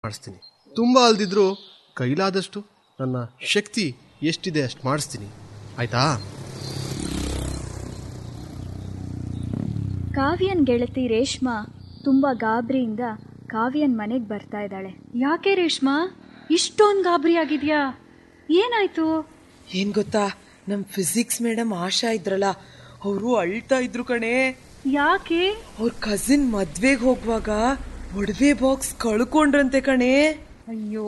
ಮಾಡಿಸ್ತೀನಿ ತುಂಬ ಅಲ್ದಿದ್ರು ಕೈಲಾದಷ್ಟು ನನ್ನ ಶಕ್ತಿ ಎಷ್ಟಿದೆ ಅಷ್ಟು ಮಾಡಿಸ್ತೀನಿ ಆಯ್ತಾ ಕಾವ್ಯನ್ ಗೆಳತಿ ರೇಷ್ಮಾ ತುಂಬ ಗಾಬರಿಯಿಂದ ಕಾವ್ಯನ್ ಮನೆಗೆ ಬರ್ತಾ ಇದ್ದಾಳೆ ಯಾಕೆ ರೇಷ್ಮಾ ಇಷ್ಟೊಂದು ಗಾಬರಿ ಆಗಿದ್ಯಾ ಏನಾಯ್ತು ಏನ್ ಗೊತ್ತಾ ನಮ್ ಫಿಸಿಕ್ಸ್ ಮೇಡಮ್ ಆಶಾ ಇದ್ರಲ್ಲ ಅವರು ಅಳ್ತಾ ಇದ್ರು ಕಣೆ ಯಾಕೆ ಅವ್ರ ಕಸಿನ್ ಮದ್ವೆಗ್ ಹೋಗುವಾಗ ಒಡವೆ ಬಾಕ್ಸ್ ಕಳ್ಕೊಂಡ್ರಂತೆ ಕಣೆ ಅಯ್ಯೋ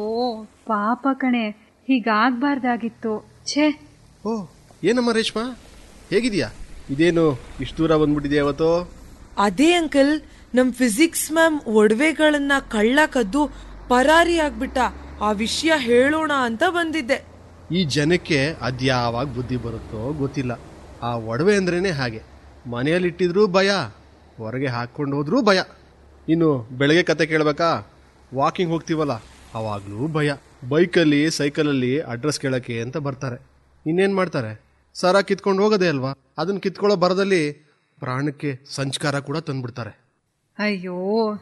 ಪಾಪ ಕಣೆ ಹೀಗಾಗ್ಬಾರ್ದಾಗಿತ್ತು ಛೇ ಓ ಏನಮ್ಮ ರೇಷ್ಮಾ ಹೇಗಿದೆಯಾ ಇದೇನು ಇಷ್ಟು ದೂರ ಬಂದ್ಬಿಟ್ಟಿದೆಯಾ ಅವತ್ತು ಅದೇ ಅಂಕಲ್ ನಮ್ ಫಿಸಿಕ್ಸ್ ಮ್ಯಾಮ್ ಒಡವೆಗಳನ್ನ ಕಳ್ಳ ಕದ್ದು ಪರಾರಿ ಆಗ್ಬಿಟ್ಟ ಆ ವಿಷಯ ಹೇಳೋಣ ಅಂತ ಬಂದಿದ್ದೆ ಈ ಜನಕ್ಕೆ ಅದ್ಯಾವಾಗ ಬುದ್ಧಿ ಬರುತ್ತೋ ಗೊತ್ತಿಲ್ಲ ಆ ಒಡವೆ ಅಂದ್ರೇನೆ ಹಾಗೆ ಮನೆಯಲ್ಲಿಟ್ಟಿದ್ರೂ ಭಯ ಹೊರಗೆ ಹಾಕ್ಕೊಂಡು ಹೋದ್ರೂ ಭಯ ಇನ್ನು ಬೆಳಗ್ಗೆ ಕತೆ ಕೇಳಬೇಕಾ ವಾಕಿಂಗ್ ಹೋಗ್ತೀವಲ್ಲ ಅವಾಗಲೂ ಭಯ ಬೈಕಲ್ಲಿ ಸೈಕಲಲ್ಲಿ ಅಡ್ರೆಸ್ ಕೇಳಕ್ಕೆ ಅಂತ ಬರ್ತಾರೆ ಇನ್ನೇನು ಮಾಡ್ತಾರೆ ಸರ ಕಿತ್ಕೊಂಡು ಹೋಗೋದೇ ಅಲ್ವಾ ಅದನ್ನ ಕಿತ್ಕೊಳ್ಳೋ ಬರದಲ್ಲಿ ಪ್ರಾಣಕ್ಕೆ ಸಂಸ್ಕಾರ ಕೂಡ ತಂದ್ಬಿಡ್ತಾರೆ ಅಯ್ಯೋ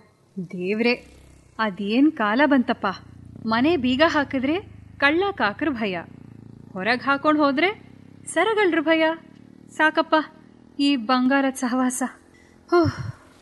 ದೇವ್ರೆ ಅದೇನ್ ಕಾಲ ಬಂತಪ್ಪ ಮನೆ ಬೀಗ ಹಾಕಿದ್ರೆ ಕಳ್ಳ ಕಾಕ್ರ ಭಯ ಹೊರಗೆ ಹಾಕೊಂಡು ಹೋದ್ರೆ ಸರಗಳ್ರ ಭಯ ಸಾಕಪ್ಪ ಈ ಬಂಗಾರದ ಸಹವಾಸ ಹೋಹ್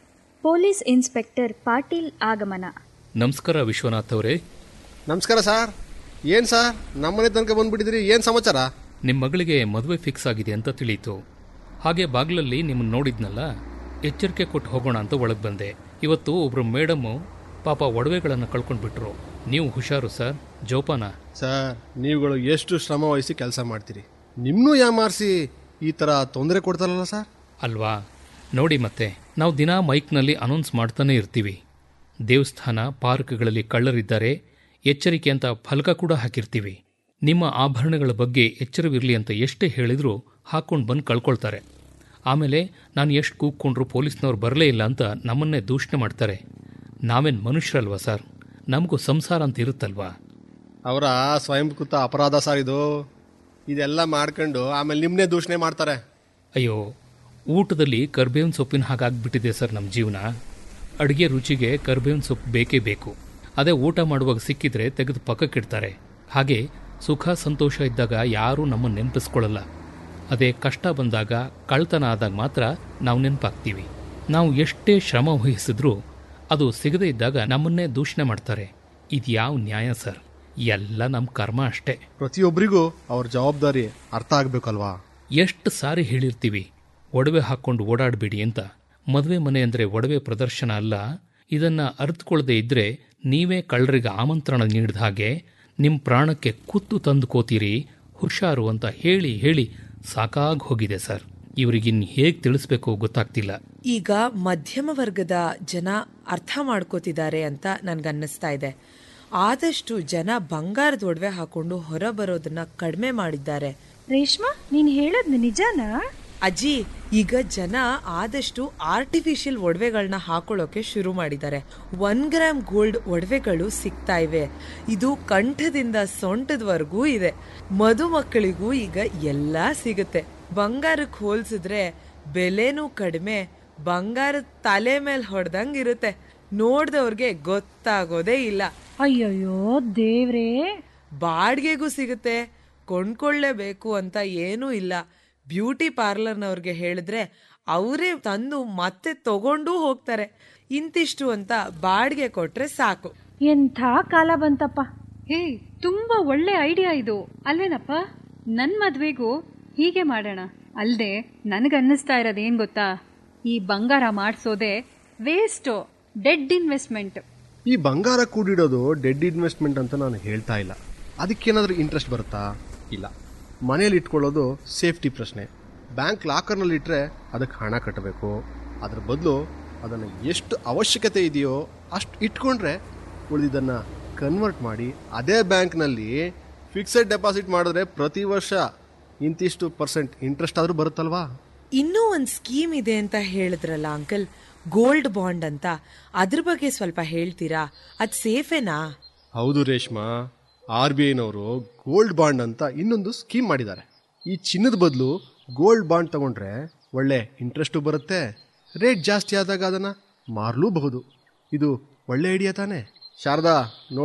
ಪೊಲೀಸ್ ಇನ್ಸ್ಪೆಕ್ಟರ್ ಪಾಟೀಲ್ ಆಗಮನ ನಮಸ್ಕಾರ ವಿಶ್ವನಾಥ್ ಅವರೇ ನಮಸ್ಕಾರ ಸರ್ ಏನು ಸರ್ ನಮ್ಮನೆ ತನಕ ಬಂದ್ಬಿಟ್ಟಿದ್ರಿ ಏನು ಸಮಾಚಾರ ನಿಮ್ಮ ಮಗಳಿಗೆ ಮದುವೆ ಫಿಕ್ಸ್ ಆಗಿದೆ ಅಂತ ತಿಳಿಯಿತು ಹಾಗೆ ಬಾಗ್ಲಲ್ಲಿ ನಿಮ್ಮನ್ನು ನೋಡಿದ್ನಲ್ಲ ಎಚ್ಚರಿಕೆ ಕೊಟ್ಟು ಹೋಗೋಣ ಅಂತ ಒಳಗೆ ಬಂದೆ ಇವತ್ತು ಒಬ್ರು ಮೇಡಮ್ಮು ಪಾಪ ಒಡವೆಗಳನ್ನು ಕಳ್ಕೊಂಡ್ಬಿಟ್ರು ನೀವು ಹುಷಾರು ಸರ್ ಜೋಪಾನ ಸರ್ ನೀವುಗಳು ಎಷ್ಟು ಶ್ರಮ ವಹಿಸಿ ಕೆಲಸ ಮಾಡ್ತೀರಿ ನಿಮ್ಮನ್ನೂ ಯಾಮಾರಿಸಿ ಈ ಥರ ತೊಂದರೆ ಕೊಡ್ತಾರಲ್ಲ ಸರ್ ಅಲ್ವಾ ನೋಡಿ ಮತ್ತೆ ನಾವು ದಿನಾ ಮೈಕ್ನಲ್ಲಿ ಅನೌನ್ಸ್ ಮಾಡ್ತಾನೆ ಇರ್ತೀವಿ ದೇವಸ್ಥಾನ ಪಾರ್ಕ್ಗಳಲ್ಲಿ ಕಳ್ಳರಿದ್ದಾರೆ ಎಚ್ಚರಿಕೆ ಅಂತ ಫಲಕ ಕೂಡ ಹಾಕಿರ್ತೀವಿ ನಿಮ್ಮ ಆಭರಣಗಳ ಬಗ್ಗೆ ಎಚ್ಚರವಿರಲಿ ಅಂತ ಎಷ್ಟೇ ಹೇಳಿದರೂ ಹಾಕ್ಕೊಂಡು ಬಂದು ಕಳ್ಕೊಳ್ತಾರೆ ಆಮೇಲೆ ನಾನು ಎಷ್ಟು ಕೂಗ್ಕೊಂಡ್ರು ಪೊಲೀಸ್ನವ್ರು ಬರಲೇ ಇಲ್ಲ ಅಂತ ನಮ್ಮನ್ನೇ ದೂಷಣೆ ಮಾಡ್ತಾರೆ ನಾವೇನು ಮನುಷ್ಯರಲ್ವಾ ಸರ್ ನಮಗೂ ಸಂಸಾರ ಅಂತ ಇರುತ್ತಲ್ವಾ ಅವರ ಸ್ವಯಂಕೃತ ಅಪರಾಧ ಸರ್ ಇದು ಇದೆಲ್ಲ ಮಾಡ್ಕೊಂಡು ಆಮೇಲೆ ನಿಮ್ಮನ್ನೇ ದೂಷಣೆ ಮಾಡ್ತಾರೆ ಅಯ್ಯೋ ಊಟದಲ್ಲಿ ಕರ್ಬೇವಿನ ಸೊಪ್ಪಿನ ಹಾಗಾಗ್ಬಿಟ್ಟಿದೆ ಸರ್ ನಮ್ಮ ಜೀವನ ಅಡುಗೆ ರುಚಿಗೆ ಕರ್ಬೇವಿನ ಸೊಪ್ಪು ಬೇಕೇ ಬೇಕು ಅದೇ ಊಟ ಮಾಡುವಾಗ ಸಿಕ್ಕಿದ್ರೆ ತೆಗೆದು ಪಕ್ಕಕ್ಕಿಡ್ತಾರೆ ಹಾಗೆ ಸುಖ ಸಂತೋಷ ಇದ್ದಾಗ ಯಾರೂ ನಮ್ಮನ್ನು ನೆನಪಿಸ್ಕೊಳ್ಳಲ್ಲ ಅದೇ ಕಷ್ಟ ಬಂದಾಗ ಕಳ್ತನ ಆದಾಗ ಮಾತ್ರ ನಾವು ನೆನಪಾಗ್ತೀವಿ ನಾವು ಎಷ್ಟೇ ಶ್ರಮ ವಹಿಸಿದ್ರೂ ಅದು ಸಿಗದೇ ಇದ್ದಾಗ ನಮ್ಮನ್ನೇ ದೂಷಣೆ ಮಾಡ್ತಾರೆ ಇದು ಯಾವ ನ್ಯಾಯ ಸರ್ ಎಲ್ಲ ನಮ್ಮ ಕರ್ಮ ಅಷ್ಟೇ ಪ್ರತಿಯೊಬ್ಬರಿಗೂ ಅವ್ರ ಜವಾಬ್ದಾರಿ ಅರ್ಥ ಆಗ್ಬೇಕಲ್ವಾ ಎಷ್ಟು ಸಾರಿ ಹೇಳಿರ್ತೀವಿ ಒಡವೆ ಹಾಕ್ಕೊಂಡು ಓಡಾಡಬೇಡಿ ಅಂತ ಮದುವೆ ಮನೆ ಅಂದರೆ ಒಡವೆ ಪ್ರದರ್ಶನ ಅಲ್ಲ ಇದನ್ನ ಅರ್ಥಕೊಳ್ಳದೆ ಇದ್ರೆ ನೀವೇ ಕಳ್ಳರಿಗೆ ಆಮಂತ್ರಣ ನೀಡಿದ ಹಾಗೆ ನಿಮ್ಮ ಪ್ರಾಣಕ್ಕೆ ಕುತ್ತು ತಂದುಕೋತೀರಿ ಹುಷಾರು ಅಂತ ಹೇಳಿ ಹೇಳಿ ಸಾಕಾಗಿ ಹೋಗಿದೆ ಸರ್ ಇವರಿಗಿನ್ ಹೇಗೆ ತಿಳಿಸ್ಬೇಕು ಗೊತ್ತಾಗ್ತಿಲ್ಲ ಈಗ ಮಧ್ಯಮ ವರ್ಗದ ಜನ ಅರ್ಥ ಮಾಡ್ಕೋತಿದ್ದಾರೆ ಅಂತ ನನ್ಗನ್ನಿಸ್ತಾ ಇದೆ ಆದಷ್ಟು ಜನ ಬಂಗಾರದ ಒಡವೆ ಹಾಕೊಂಡು ಹೊರ ಬರೋದನ್ನ ಕಡಿಮೆ ಮಾಡಿದ್ದಾರೆ ರೇಷ್ಮಾ ನೀನ್ ಹೇಳೋದ್ ನಿಜನಾ ಅಜ್ಜಿ ಈಗ ಜನ ಆದಷ್ಟು ಆರ್ಟಿಫಿಷಿಯಲ್ ಒಡವೆಗಳನ್ನ ಹಾಕೊಳ್ಳೋಕೆ ಶುರು ಮಾಡಿದ್ದಾರೆ ಒನ್ ಗ್ರಾಮ್ ಗೋಲ್ಡ್ ಒಡವೆಗಳು ಸಿಗ್ತಾ ಇವೆ ಇದು ಕಂಠದಿಂದ ಸೊಂಟದವರೆಗೂ ಇದೆ ಮದುಮಕ್ಕಳಿಗೂ ಈಗ ಎಲ್ಲಾ ಸಿಗುತ್ತೆ ಬಂಗಾರಕ್ಕೆ ಹೋಲ್ಸಿದ್ರೆ ಬೆಲೆನೂ ಕಡಿಮೆ ಬಂಗಾರದ ತಲೆ ಮೇಲೆ ಹೊಡೆದಂಗ್ ಇರುತ್ತೆ ನೋಡ್ದವ್ರಿಗೆ ಗೊತ್ತಾಗೋದೇ ಇಲ್ಲ ಅಯ್ಯಯ್ಯೋ ದೇವ್ರೇ ಬಾಡಿಗೆಗೂ ಸಿಗುತ್ತೆ ಕೊಂಡ್ಕೊಳ್ಳೇಬೇಕು ಅಂತ ಏನೂ ಇಲ್ಲ ಬ್ಯೂಟಿ ಪಾರ್ಲರ್ನವ್ರಿಗೆ ಹೇಳಿದ್ರೆ ಅವರೇ ತಂದು ಮತ್ತೆ ತಗೊಂಡೂ ಹೋಗ್ತಾರೆ ಇಂತಿಷ್ಟು ಅಂತ ಬಾಡಿಗೆ ಕೊಟ್ರೆ ಸಾಕು ಎಂಥ ಕಾಲ ಬಂತಪ್ಪ ಹೇ ತುಂಬಾ ಒಳ್ಳೆ ಐಡಿಯಾ ಇದು ಅಲ್ವೇನಪ್ಪ ನನ್ ಮದ್ವೆಗೂ ಹೀಗೆ ಮಾಡೋಣ ಅಲ್ದೆ ನನಗನ್ನಿಸ್ತಾ ಇರೋದೇನ್ ಗೊತ್ತಾ ಈ ಬಂಗಾರ ಮಾಡಿಸೋದೆ ವೇಸ್ಟು ಡೆಡ್ ಇನ್ವೆಸ್ಟ್ಮೆಂಟ್ ಈ ಬಂಗಾರ ಕೂಡಿಡೋದು ಡೆಡ್ ಇನ್ವೆಸ್ಟ್ಮೆಂಟ್ ಅಂತ ನಾನು ಹೇಳ್ತಾ ಇಲ್ಲ ಅದಕ್ಕೇನಾದ್ರೂ ಇಂಟ್ರೆಸ್ಟ್ ಬರುತ್ತಾ ಇಲ್ಲ ಮನೇಲಿ ಇಟ್ಕೊಳ್ಳೋದು ಸೇಫ್ಟಿ ಪ್ರಶ್ನೆ ಬ್ಯಾಂಕ್ ಲಾಕರ್ನಲ್ಲಿ ಇಟ್ಟರೆ ಅದಕ್ಕೆ ಹಣ ಕಟ್ಟಬೇಕು ಅದ್ರ ಬದಲು ಅದನ್ನು ಎಷ್ಟು ಅವಶ್ಯಕತೆ ಇದೆಯೋ ಅಷ್ಟು ಇಟ್ಕೊಂಡ್ರೆ ಉಳಿದಿದ್ದನ್ನು ಕನ್ವರ್ಟ್ ಮಾಡಿ ಅದೇ ಬ್ಯಾಂಕ್ನಲ್ಲಿ ಫಿಕ್ಸೆಡ್ ಡೆಪಾಸಿಟ್ ಮಾಡಿದ್ರೆ ಪ್ರತಿ ವರ್ಷ ಇಂತಿಷ್ಟು ಪರ್ಸೆಂಟ್ ಇಂಟ್ರೆಸ್ಟ್ ಆದರೂ ಬರುತ್ತಲ್ವಾ ಇನ್ನೂ ಒಂದ್ ಸ್ಕೀಮ್ ಇದೆ ಅಂತ ಹೇಳಿದ್ರಲ್ಲ ಅಂಕಲ್ ಗೋಲ್ಡ್ ಬಾಂಡ್ ಅಂತ ಅದ್ರ ಬಗ್ಗೆ ಸ್ವಲ್ಪ ಹೇಳ್ತೀರಾ ಅದ್ ಸೇಫೇನಾ ಹೌದು ರೇಷ್ಮಾ ಆರ್ ಬಿ ಐನವರು ಗೋಲ್ಡ್ ಬಾಂಡ್ ಅಂತ ಇನ್ನೊಂದು ಸ್ಕೀಮ್ ಮಾಡಿದ್ದಾರೆ ಈ ಚಿನ್ನದ ಬದಲು ಗೋಲ್ಡ್ ಬಾಂಡ್ ತಗೊಂಡ್ರೆ ಒಳ್ಳೆ ಇಂಟ್ರೆಸ್ಟು ಬರುತ್ತೆ ರೇಟ್ ಜಾಸ್ತಿ ಆದಾಗ ಅದನ್ನು ಮಾರಲೂಬಹುದು ಇದು ಒಳ್ಳೆ ಐಡಿಯಾ ತಾನೇ ಶಾರದಾ ನೋಡಿ